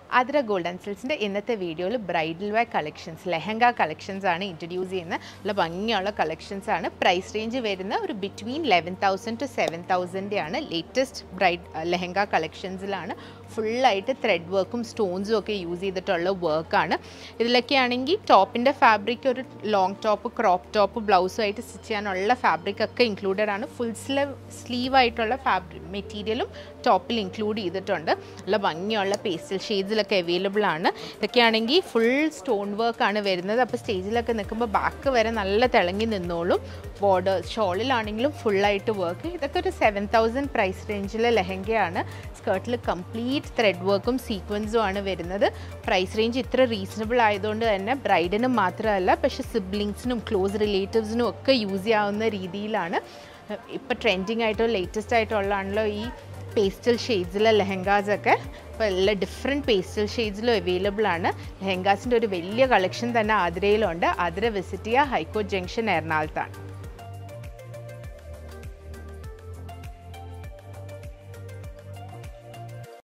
Athira gold and സിൽസിൻ്റെ ഇന്നത്തെ വീഡിയോയിൽ bridal wear collections lehenga collections ആണ് ഇൻട്രൊഡ്യൂസ് ചെയ്യുന്നത് നല്ല ഭംഗിയുള്ള കളക്ഷൻസ് ആണ് പ്രൈസ് റേഞ്ച് വരുന്ന ഒരു between eleven thousand to seven thousand ആണ് ലേറ്റസ്റ്റ് ബ്രൈഡ് ലെഹങ്ക കളക്ഷൻസിലാണ് ഫുള്ളായിട്ട് ത്രെഡ് വർക്കും സ്റ്റോൺസും ഒക്കെ യൂസ് ചെയ്തിട്ടുള്ള വർക്കാണ് ഇതിലൊക്കെ ആണെങ്കിൽ ടോപ്പിൻ്റെ ഫാബ്രിക് ഒരു ലോങ് ടോപ്പ് ക്രോപ്പ് ടോപ്പ് ബ്ലൗസും ആയിട്ട് സ്റ്റിച്ച് ചെയ്യാനുള്ള ഫാബ്രിക് ഒക്കെ ഇൻക്ലൂഡഡ് ആണ് ഫുൾ സ്ലീവ് സ്ലീവ് ആയിട്ടുള്ള ഫാബ്രിക് മെറ്റീരിയലും ടോപ്പിൽ ഇൻക്ലൂഡ് ചെയ്തിട്ടുണ്ട് നല്ല ഭംഗിയുള്ള പേസ്റ്റൽ ഷെയ്ഡ്സിലൊക്കെ അവൈലബിൾ ആണ് ഇതൊക്കെയാണെങ്കിൽ ഫുൾ സ്റ്റോൺ വർക്കാണ് വരുന്നത് അപ്പോൾ സ്റ്റേജിലൊക്കെ നിൽക്കുമ്പോൾ ബാക്ക് വരെ നല്ല തിളങ്ങി നിന്നോളും ബോർഡർ ഷോളിലാണെങ്കിലും ഫുള്ളായിട്ട് വർക്ക് ഇതൊക്കെ ഒരു സെവൻ തൗസൻഡ് പ്രൈസ് റേഞ്ചിലെ ലെഹങ്കയാണ് സ്കേർട്ടിൽ കംപ്ലീറ്റ് ത്രെഡ് വർക്കും സീക്വൻസും ആണ് വരുന്നത് പ്രൈസ് റേഞ്ച് ഇത്ര റീസണബിൾ ആയതുകൊണ്ട് തന്നെ ബ്രൈഡിനും മാത്രമല്ല പക്ഷേ സിബ്ലിങ്സിനും ക്ലോസ് റിലേറ്റീവ്സിനും ഒക്കെ യൂസ് ചെയ്യാവുന്ന രീതിയിലാണ് ഇപ്പോൾ ട്രെൻഡിങ് ആയിട്ടോ ലേറ്റസ്റ്റ് ആയിട്ടുള്ളതാണല്ലോ ഈ പേസ്റ്റൽ ഷെയ്ഡ്സിലെ ലെഹങ്കാസ് ഒക്കെ അപ്പോൾ എല്ലാ ഡിഫറെൻറ്റ് പേസ്റ്റൽ ഷെയ്ഡ്സിലും അവൈലബിൾ ആണ് ലെഹങ്കാസിൻ്റെ ഒരു വലിയ കളക്ഷൻ തന്നെ ആതിരയിലുണ്ട് ആതിര വിസിറ്റ് ചെയ്യുക ഹൈക്കോർട്ട് ജംഗ്ഷൻ എറണാകുളത്താണ്